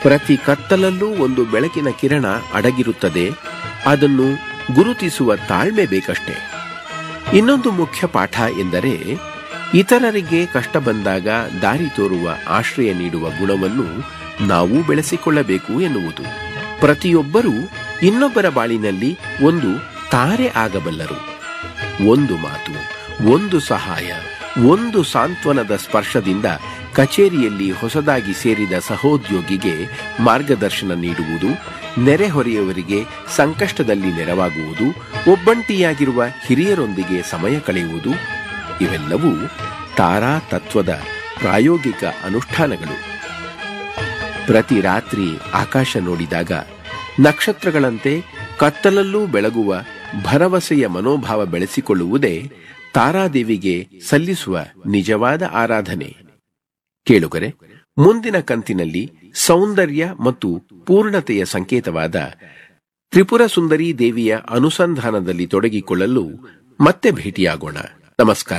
ಪ್ರತಿ ಕತ್ತಲಲ್ಲೂ ಒಂದು ಬೆಳಕಿನ ಕಿರಣ ಅಡಗಿರುತ್ತದೆ ಅದನ್ನು ಗುರುತಿಸುವ ತಾಳ್ಮೆ ಬೇಕಷ್ಟೇ ಇನ್ನೊಂದು ಮುಖ್ಯ ಪಾಠ ಎಂದರೆ ಇತರರಿಗೆ ಕಷ್ಟ ಬಂದಾಗ ದಾರಿ ತೋರುವ ಆಶ್ರಯ ನೀಡುವ ಗುಣವನ್ನು ನಾವು ಬೆಳೆಸಿಕೊಳ್ಳಬೇಕು ಎನ್ನುವುದು ಪ್ರತಿಯೊಬ್ಬರೂ ಇನ್ನೊಬ್ಬರ ಬಾಳಿನಲ್ಲಿ ಒಂದು ತಾರೆ ಆಗಬಲ್ಲರು ಒಂದು ಮಾತು ಒಂದು ಸಹಾಯ ಒಂದು ಸಾಂತ್ವನದ ಸ್ಪರ್ಶದಿಂದ ಕಚೇರಿಯಲ್ಲಿ ಹೊಸದಾಗಿ ಸೇರಿದ ಸಹೋದ್ಯೋಗಿಗೆ ಮಾರ್ಗದರ್ಶನ ನೀಡುವುದು ನೆರೆಹೊರೆಯವರಿಗೆ ಸಂಕಷ್ಟದಲ್ಲಿ ನೆರವಾಗುವುದು ಒಬ್ಬಂಟಿಯಾಗಿರುವ ಹಿರಿಯರೊಂದಿಗೆ ಸಮಯ ಕಳೆಯುವುದು ಇವೆಲ್ಲವೂ ತಾರಾ ತತ್ವದ ಪ್ರಾಯೋಗಿಕ ಅನುಷ್ಠಾನಗಳು ಪ್ರತಿ ರಾತ್ರಿ ಆಕಾಶ ನೋಡಿದಾಗ ನಕ್ಷತ್ರಗಳಂತೆ ಕತ್ತಲಲ್ಲೂ ಬೆಳಗುವ ಭರವಸೆಯ ಮನೋಭಾವ ಬೆಳೆಸಿಕೊಳ್ಳುವುದೇ ತಾರಾದೇವಿಗೆ ಸಲ್ಲಿಸುವ ನಿಜವಾದ ಆರಾಧನೆ ಕೇಳುಗರೆ ಮುಂದಿನ ಕಂತಿನಲ್ಲಿ ಸೌಂದರ್ಯ ಮತ್ತು ಪೂರ್ಣತೆಯ ಸಂಕೇತವಾದ ತ್ರಿಪುರ ಸುಂದರಿ ದೇವಿಯ ಅನುಸಂಧಾನದಲ್ಲಿ ತೊಡಗಿಕೊಳ್ಳಲು ಮತ್ತೆ ಭೇಟಿಯಾಗೋಣ ನಮಸ್ಕಾರ